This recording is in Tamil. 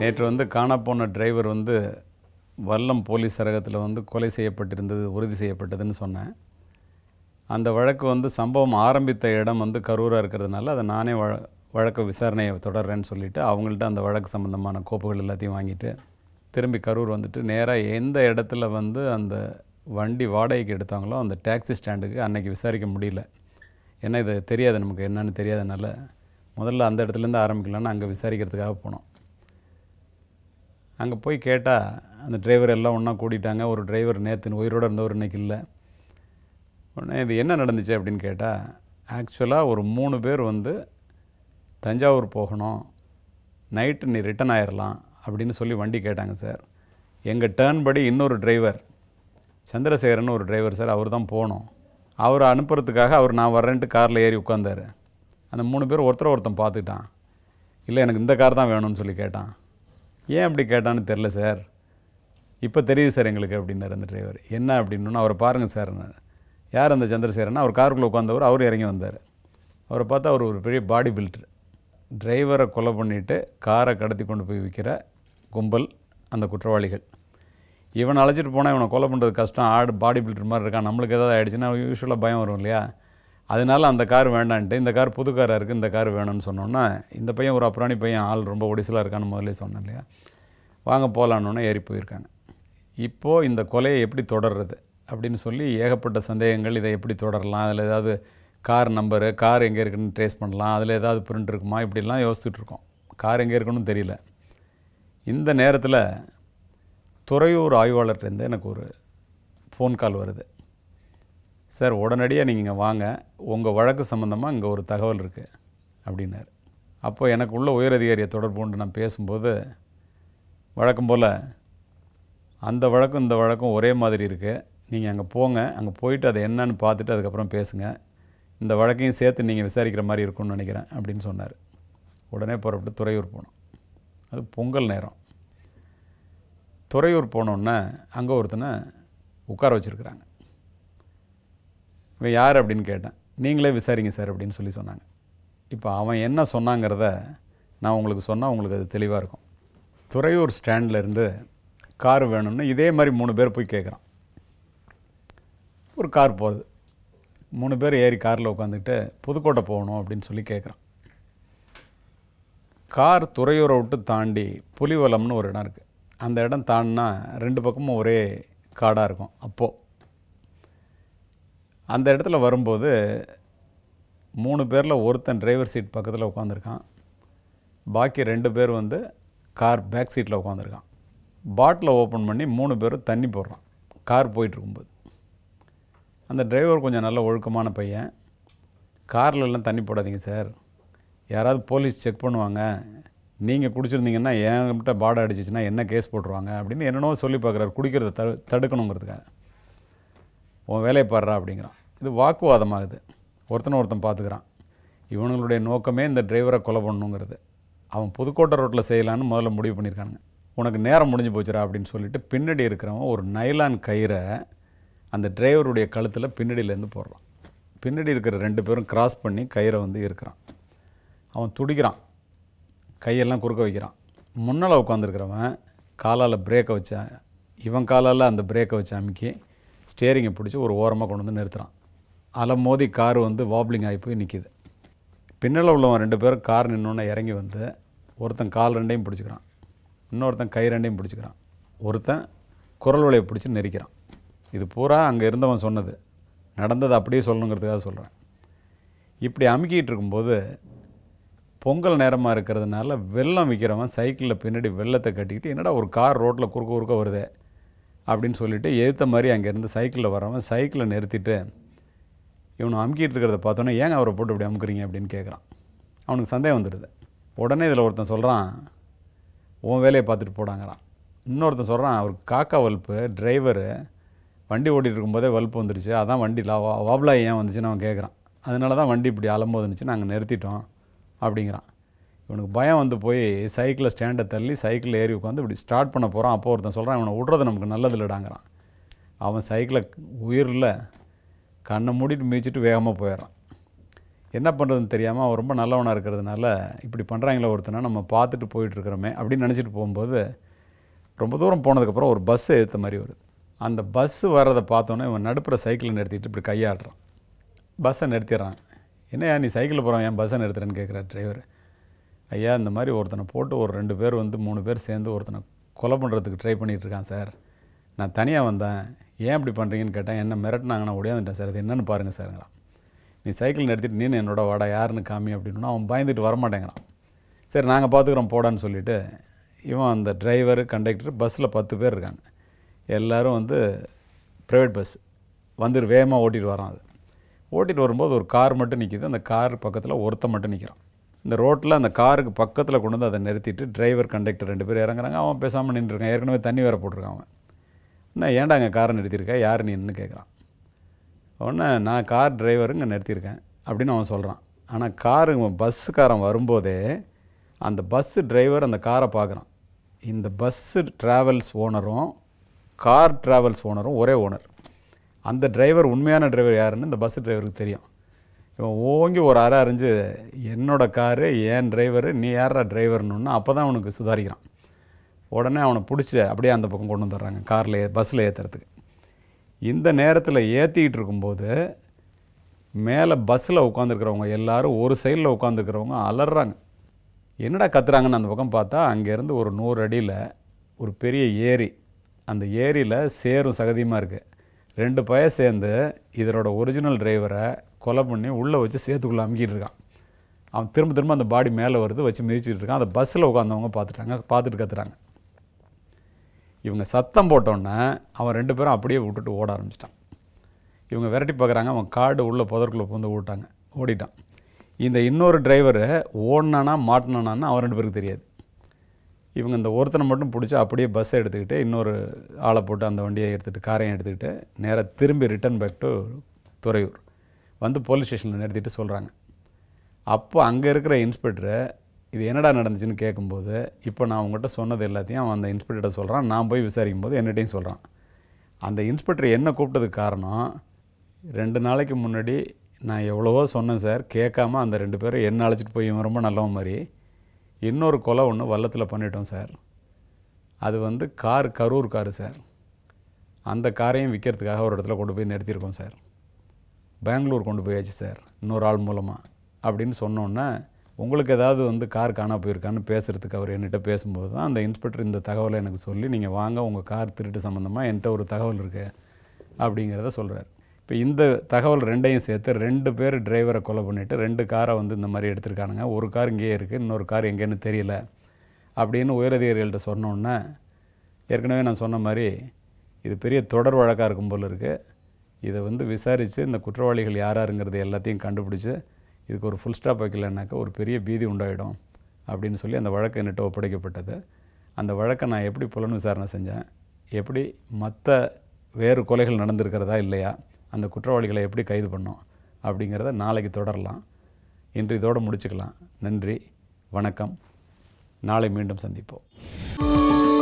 நேற்று வந்து காணாப்போன டிரைவர் வந்து வல்லம் போலீஸ் சரகத்தில் வந்து கொலை செய்யப்பட்டிருந்தது உறுதி செய்யப்பட்டதுன்னு சொன்னேன் அந்த வழக்கு வந்து சம்பவம் ஆரம்பித்த இடம் வந்து கரூராக இருக்கிறதுனால அதை நானே வழ வழக்கு விசாரணையை தொடர்றேன்னு சொல்லிவிட்டு அவங்கள்ட்ட அந்த வழக்கு சம்மந்தமான கோப்புகள் எல்லாத்தையும் வாங்கிட்டு திரும்பி கரூர் வந்துட்டு நேராக எந்த இடத்துல வந்து அந்த வண்டி வாடகைக்கு எடுத்தாங்களோ அந்த டாக்ஸி ஸ்டாண்டுக்கு அன்னைக்கு விசாரிக்க முடியல ஏன்னா இது தெரியாது நமக்கு என்னன்னு தெரியாதனால முதல்ல அந்த இடத்துலேருந்து ஆரம்பிக்கலான்னு அங்கே விசாரிக்கிறதுக்காக போனோம் அங்கே போய் கேட்டால் அந்த டிரைவர் எல்லாம் ஒன்றா கூட்டிட்டாங்க ஒரு டிரைவர் நேற்று உயிரோடு இருந்தவர் இன்னைக்கு இல்லை உடனே இது என்ன நடந்துச்சு அப்படின்னு கேட்டால் ஆக்சுவலாக ஒரு மூணு பேர் வந்து தஞ்சாவூர் போகணும் நைட்டு நீ ரிட்டன் ஆயிடலாம் அப்படின்னு சொல்லி வண்டி கேட்டாங்க சார் எங்கள் டேர்ன் படி இன்னொரு டிரைவர் சந்திரசேகரன் ஒரு டிரைவர் சார் அவர் தான் போகணும் அவரை அனுப்புறதுக்காக அவர் நான் வரேன்ட்டு காரில் ஏறி உட்காந்தாரு அந்த மூணு பேர் ஒருத்தர் ஒருத்தன் பார்த்துக்கிட்டான் இல்லை எனக்கு இந்த கார் தான் வேணும்னு சொல்லி கேட்டான் ஏன் அப்படி கேட்டான்னு தெரில சார் இப்போ தெரியுது சார் எங்களுக்கு அப்படின்னாரு அந்த டிரைவர் என்ன அப்படின்னு அவரை பாருங்கள் சார் யார் அந்த சந்திரசேகரன் அவர் காருக்குள்ளே உட்காந்தவர் அவர் இறங்கி வந்தார் அவரை பார்த்தா அவர் ஒரு பெரிய பாடி பில்டர் டிரைவரை கொலை பண்ணிவிட்டு காரை கடத்தி கொண்டு போய் விற்கிற கும்பல் அந்த குற்றவாளிகள் இவனை அழைச்சிட்டு போனால் இவனை கொலை பண்ணுறது கஷ்டம் ஆடு பாடி பில்டர் மாதிரி இருக்கான் நம்மளுக்கு ஏதாவது ஆயிடுச்சுன்னா யூஸ்வலாக பயம் வரும் இல்லையா அதனால அந்த கார் வேண்டான்ட்டு இந்த கார் புது காராக இருக்குது இந்த கார் வேணும்னு சொன்னோன்னா இந்த பையன் ஒரு அப்புறாணி பையன் ஆள் ரொம்ப ஒடிசலாக இருக்கான்னு முதல்ல சொன்னேன் இல்லையா வாங்க போகலான்னு ஏறி போயிருக்காங்க இப்போது இந்த கொலையை எப்படி தொடர்றது அப்படின்னு சொல்லி ஏகப்பட்ட சந்தேகங்கள் இதை எப்படி தொடரலாம் அதில் ஏதாவது கார் நம்பரு கார் எங்கே இருக்குன்னு ட்ரேஸ் பண்ணலாம் அதில் ஏதாவது பிரிண்ட் இருக்குமா இப்படிலாம் யோசிச்சுட்டு இருக்கோம் கார் எங்கே இருக்குன்னு தெரியல இந்த நேரத்தில் துறையூர் ஆய்வாளர்கிட்டருந்து எனக்கு ஒரு ஃபோன் கால் வருது சார் உடனடியாக நீங்கள் இங்கே வாங்க உங்கள் வழக்கு சம்மந்தமாக இங்கே ஒரு தகவல் இருக்குது அப்படின்னாரு அப்போ எனக்கு உள்ள உயரதிகாரியை தொடர்பு கொண்டு நான் பேசும்போது வழக்கம் போல் அந்த வழக்கும் இந்த வழக்கும் ஒரே மாதிரி இருக்குது நீங்கள் அங்கே போங்க அங்கே போயிட்டு அதை என்னன்னு பார்த்துட்டு அதுக்கப்புறம் பேசுங்க இந்த வழக்கையும் சேர்த்து நீங்கள் விசாரிக்கிற மாதிரி இருக்கும்னு நினைக்கிறேன் அப்படின்னு சொன்னார் உடனே புறப்பட்டு துறையூர் போனோம் அது பொங்கல் நேரம் துறையூர் போனோன்னே அங்கே ஒருத்தனை உட்கார வச்சுருக்குறாங்க இவன் யார் அப்படின்னு கேட்டேன் நீங்களே விசாரிங்க சார் அப்படின்னு சொல்லி சொன்னாங்க இப்போ அவன் என்ன சொன்னாங்கிறத நான் உங்களுக்கு சொன்னால் உங்களுக்கு அது தெளிவாக இருக்கும் துறையூர் ஸ்டாண்டில் இருந்து கார் வேணும்னு இதே மாதிரி மூணு பேர் போய் கேட்குறான் ஒரு கார் போகுது மூணு பேர் ஏறி காரில் உட்காந்துக்கிட்டு புதுக்கோட்டை போகணும் அப்படின்னு சொல்லி கேட்குறான் கார் துறையூரை விட்டு தாண்டி புலிவலம்னு ஒரு இடம் இருக்குது அந்த இடம் தாண்டினா ரெண்டு பக்கமும் ஒரே காடாக இருக்கும் அப்போது அந்த இடத்துல வரும்போது மூணு பேரில் ஒருத்தன் டிரைவர் சீட் பக்கத்தில் உட்காந்துருக்கான் பாக்கி ரெண்டு பேர் வந்து கார் பேக் சீட்டில் உட்காந்துருக்கான் பாட்டிலை ஓப்பன் பண்ணி மூணு பேரும் தண்ணி போடுறான் கார் போயிட்டுருக்கும்போது அந்த டிரைவர் கொஞ்சம் நல்ல ஒழுக்கமான பையன் கார்ல எல்லாம் தண்ணி போடாதீங்க சார் யாராவது போலீஸ் செக் பண்ணுவாங்க நீங்கள் குடிச்சிருந்தீங்கன்னா என்கிட்ட பாடம் அடிச்சிச்சுன்னா என்ன கேஸ் போட்டுருவாங்க அப்படின்னு என்னென்னவோ சொல்லி பார்க்குறாரு குடிக்கிறத தடு தடுக்கணுங்கிறதுக்காக உன் வேலையை பாடுறா அப்படிங்கிறான் இது வாக்குவாதமாகுது ஒருத்தனை ஒருத்தன் பார்த்துக்கிறான் இவனுங்களுடைய நோக்கமே இந்த டிரைவரை கொலை பண்ணணுங்கிறது அவன் புதுக்கோட்டை ரோட்டில் செய்யலான்னு முதல்ல முடிவு பண்ணியிருக்காங்க உனக்கு நேரம் முடிஞ்சு போச்சுடா அப்படின்னு சொல்லிட்டு பின்னாடி இருக்கிறவன் ஒரு நைலான் கயிறை அந்த டிரைவருடைய கழுத்தில் பின்னாடியிலேருந்து போடுறான் பின்னாடி இருக்கிற ரெண்டு பேரும் கிராஸ் பண்ணி கயிறை வந்து இருக்கிறான் அவன் துடிக்கிறான் கையெல்லாம் குறுக்க வைக்கிறான் முன்னால் உட்காந்துருக்கிறவன் காலால் பிரேக்கை வச்ச இவன் காலால் அந்த பிரேக்கை வச்சு அமுக்கி ஸ்டேரிங்கை பிடிச்சி ஒரு ஓரமாக கொண்டு வந்து நிறுத்துறான் அலை மோதி கார் வந்து வாப்ளிங் ஆகி போய் நிற்கிது பின்னால் உள்ளவன் ரெண்டு பேரும் கார் நின்னோன்னே இறங்கி வந்து ஒருத்தன் கால் ரெண்டையும் பிடிச்சிக்கிறான் இன்னொருத்தன் கை ரெண்டையும் பிடிச்சிக்கிறான் ஒருத்தன் குரல் வலையை பிடிச்சி நெரிக்கிறான் இது பூரா அங்கே இருந்தவன் சொன்னது நடந்தது அப்படியே சொல்லணுங்கிறதுக்காக சொல்கிறேன் இப்படி அமுக்கிட்டு இருக்கும்போது பொங்கல் நேரமாக இருக்கிறதுனால வெள்ளம் விற்கிறவன் சைக்கிளில் பின்னாடி வெள்ளத்தை கட்டிக்கிட்டு என்னடா ஒரு கார் ரோட்டில் குறுக்க குறுக்க வருதே அப்படின்னு சொல்லிட்டு எதிர்த்த மாதிரி அங்கேருந்து சைக்கிளில் வரவன் சைக்கிளை நிறுத்திட்டு இவனை அமுக்கிட்டு இருக்கிறத பார்த்தோன்னே ஏங்க அவரை போட்டு இப்படி அமுக்குறீங்க அப்படின்னு கேட்குறான் அவனுக்கு சந்தேகம் வந்துடுது உடனே இதில் ஒருத்தன் சொல்கிறான் உன் வேலையை பார்த்துட்டு போடாங்கிறான் இன்னொருத்தன் சொல்கிறான் அவருக்கு காக்கா வல்ப்பு டிரைவரு வண்டி ஓட்டிகிட்டு இருக்கும்போதே வல்ப்பு வந்துடுச்சு அதான் வண்டி லா வாப்லாய் ஏன் வந்துச்சுன்னு அவன் கேட்குறான் அதனால தான் வண்டி இப்படி அலம்போது இருந்துச்சு நாங்கள் நிறுத்திட்டோம் அப்படிங்கிறான் இவனுக்கு பயம் வந்து போய் சைக்கிளை ஸ்டாண்டை தள்ளி சைக்கிளில் ஏறி உட்காந்து இப்படி ஸ்டார்ட் பண்ண போகிறான் அப்போ ஒருத்தன் சொல்கிறான் இவனை விட்றது நமக்கு நல்லது இல்லைடாங்கிறான் அவன் சைக்கிளை உயிரில் கண்ணை மூடிட்டு மீச்சிட்டு வேகமாக போயிடுறான் என்ன பண்ணுறதுன்னு தெரியாமல் அவன் ரொம்ப நல்லவனாக இருக்கிறதுனால இப்படி பண்ணுறாங்களே ஒருத்தனை நம்ம பார்த்துட்டு போயிட்டுருக்குறோமே அப்படின்னு நினச்சிட்டு போகும்போது ரொம்ப தூரம் போனதுக்கப்புறம் ஒரு பஸ்ஸு ஏற்ற மாதிரி வருது அந்த பஸ்ஸு வர்றதை பார்த்தோன்னே இவன் நடுப்புற சைக்கிளை நிறுத்திட்டு இப்படி கையாடுறான் பஸ்ஸை நிறுத்திடுறான் என்னையா நீ சைக்கிளில் போகிறான் ஏன் பஸ்ஸை நிறுத்துறேன்னு கேட்குறார் டிரைவர் ஐயா இந்த மாதிரி ஒருத்தனை போட்டு ஒரு ரெண்டு பேர் வந்து மூணு பேர் சேர்ந்து ஒருத்தனை கொலை பண்ணுறதுக்கு ட்ரை பண்ணிகிட்டு இருக்கான் சார் நான் தனியாக வந்தேன் ஏன் இப்படி பண்ணுறீங்கன்னு கேட்டேன் என்ன மிரட்டினாங்க நான் ஒடியாந்துட்டேன் சார் அது என்னென்னு பாருங்கள் சார்ங்கிறான் நீ சைக்கிள் நிறுத்திட்டு நீ என்னோட வாடா யாருன்னு காமி அப்படின்னா அவன் பயந்துட்டு வரமாட்டேங்கிறான் சரி நாங்கள் பார்த்துக்குறோம் போடான்னு சொல்லிவிட்டு இவன் அந்த டிரைவர் கண்டக்டர் பஸ்ஸில் பத்து பேர் இருக்காங்க எல்லோரும் வந்து ப்ரைவேட் பஸ் வந்து வேகமாக ஓட்டிகிட்டு வரான் அது ஓட்டிகிட்டு வரும்போது ஒரு கார் மட்டும் நிற்கிது அந்த கார் பக்கத்தில் ஒருத்தன் மட்டும் நிற்கிறான் இந்த ரோட்டில் அந்த காருக்கு பக்கத்தில் கொண்டு வந்து அதை நிறுத்திட்டு டிரைவர் கண்டக்டர் ரெண்டு பேர் இறங்குறாங்க அவன் பேசாமல் நின்றுருக்கான் ஏற்கனவே தண்ணி வேற போட்டிருக்கான் அவன் என்ன ஏன்டாங்க காரை நிறுத்தியிருக்க யார் நீன்னு கேட்குறான் உடனே நான் கார் டிரைவர் இங்கே நிறுத்தியிருக்கேன் அப்படின்னு அவன் சொல்கிறான் ஆனால் காரு பஸ்ஸுக்காரன் வரும்போதே அந்த பஸ்ஸு டிரைவர் அந்த காரை பார்க்குறான் இந்த பஸ்ஸு ட்ராவல்ஸ் ஓனரும் கார் ட்ராவல்ஸ் ஓனரும் ஒரே ஓனர் அந்த டிரைவர் உண்மையான டிரைவர் யாருன்னு இந்த பஸ் டிரைவருக்கு தெரியும் இவன் ஓங்கி ஒரு அரை அரைஞ்சு என்னோட காரு ஏன் டிரைவரு நீ யாரா டிரைவர்னு அப்போ தான் அவனுக்கு சுதாரிக்கிறான் உடனே அவனை பிடிச்சி அப்படியே அந்த பக்கம் கொண்டு வந்துடுறாங்க காரில் பஸ்ஸில் ஏற்றுறதுக்கு இந்த நேரத்தில் ஏற்றிக்கிட்டு இருக்கும்போது மேலே பஸ்ஸில் உட்காந்துருக்கிறவங்க எல்லாரும் ஒரு சைடில் உட்காந்துருக்கிறவங்க அலறாங்க என்னடா கத்துறாங்கன்னு அந்த பக்கம் பார்த்தா அங்கேருந்து ஒரு நூறு அடியில் ஒரு பெரிய ஏரி அந்த ஏரியில் சேரும் சகதியுமாக இருக்குது ரெண்டு பய சேர்ந்து இதனோட ஒரிஜினல் டிரைவரை கொலை பண்ணி உள்ளே வச்சு சேத்துக்குள்ளே அமுக்கிட்டு இருக்கான் அவன் திரும்ப திரும்ப அந்த பாடி மேலே வருது வச்சு மிதிச்சிட்டு இருக்கான் அந்த பஸ்ஸில் உட்காந்தவங்க பார்த்துட்டாங்க பார்த்துட்டு கத்துறாங்க இவங்க சத்தம் போட்டோன்னே அவன் ரெண்டு பேரும் அப்படியே விட்டுட்டு ஓட ஆரம்பிச்சிட்டான் இவங்க விரட்டி பார்க்குறாங்க அவன் காடு உள்ளே புதற்குள்ளே பூந்து விட்டாங்க ஓடிட்டான் இந்த இன்னொரு டிரைவரு ஓடினானா மாட்டினானான்னு அவன் ரெண்டு பேருக்கு தெரியாது இவங்க இந்த ஒருத்தனை மட்டும் பிடிச்சி அப்படியே பஸ்ஸை எடுத்துக்கிட்டு இன்னொரு ஆளை போட்டு அந்த வண்டியை எடுத்துகிட்டு காரையும் எடுத்துக்கிட்டு நேராக திரும்பி ரிட்டர்ன் பேக் டு துறையூர் வந்து போலீஸ் ஸ்டேஷனில் நிறுத்திட்டு சொல்கிறாங்க அப்போ அங்கே இருக்கிற இன்ஸ்பெக்டரு இது என்னடா நடந்துச்சுன்னு கேட்கும்போது இப்போ நான் உங்கள்கிட்ட சொன்னது எல்லாத்தையும் அவன் அந்த இன்ஸ்பெக்டர்கிட்ட சொல்கிறான் நான் போய் விசாரிக்கும் போது என்னட்டையும் சொல்கிறான் அந்த இன்ஸ்பெக்டர் என்ன கூப்பிட்டதுக்கு காரணம் ரெண்டு நாளைக்கு முன்னாடி நான் எவ்வளவோ சொன்னேன் சார் கேட்காம அந்த ரெண்டு பேரும் என்ன அழைச்சிட்டு போய் இவன் ரொம்ப நல்லவன் மாதிரி இன்னொரு கொலை ஒன்று வல்லத்தில் பண்ணிட்டோம் சார் அது வந்து கார் கரூர் காரு சார் அந்த காரையும் விற்கிறதுக்காக ஒரு இடத்துல கொண்டு போய் நிறுத்தியிருக்கோம் சார் பெங்களூர் கொண்டு போயாச்சு சார் இன்னொரு ஆள் மூலமாக அப்படின்னு சொன்னோன்னே உங்களுக்கு ஏதாவது வந்து கார் காணா போயிருக்கான்னு பேசுகிறதுக்கு அவர் என்கிட்ட பேசும்போது தான் அந்த இன்ஸ்பெக்டர் இந்த தகவலை எனக்கு சொல்லி நீங்கள் வாங்க உங்கள் கார் திருட்டு சம்மந்தமாக என்கிட்ட ஒரு தகவல் இருக்குது அப்படிங்கிறத சொல்கிறார் இப்போ இந்த தகவல் ரெண்டையும் சேர்த்து ரெண்டு பேர் டிரைவரை கொலை பண்ணிவிட்டு ரெண்டு காரை வந்து இந்த மாதிரி எடுத்திருக்கானுங்க ஒரு கார் இங்கேயே இருக்குது இன்னொரு கார் எங்கேன்னு தெரியல அப்படின்னு உயரதிகாரிகள்கிட்ட சொன்னோன்னே ஏற்கனவே நான் சொன்ன மாதிரி இது பெரிய தொடர் வழக்காக இருக்கும் போல் இருக்குது இதை வந்து விசாரித்து இந்த குற்றவாளிகள் யார் யாருங்கிறது எல்லாத்தையும் கண்டுபிடிச்சி இதுக்கு ஒரு ஃபுல் ஸ்டாப் வைக்கலன்னாக்கா ஒரு பெரிய பீதி உண்டாயிடும் அப்படின்னு சொல்லி அந்த வழக்கு என்கிட்ட ஒப்படைக்கப்பட்டது அந்த வழக்கை நான் எப்படி புலன் விசாரணை செஞ்சேன் எப்படி மற்ற வேறு கொலைகள் நடந்திருக்கிறதா இல்லையா அந்த குற்றவாளிகளை எப்படி கைது பண்ணோம் அப்படிங்கிறத நாளைக்கு தொடரலாம் இன்று இதோடு முடிச்சுக்கலாம் நன்றி வணக்கம் நாளை மீண்டும் சந்திப்போம்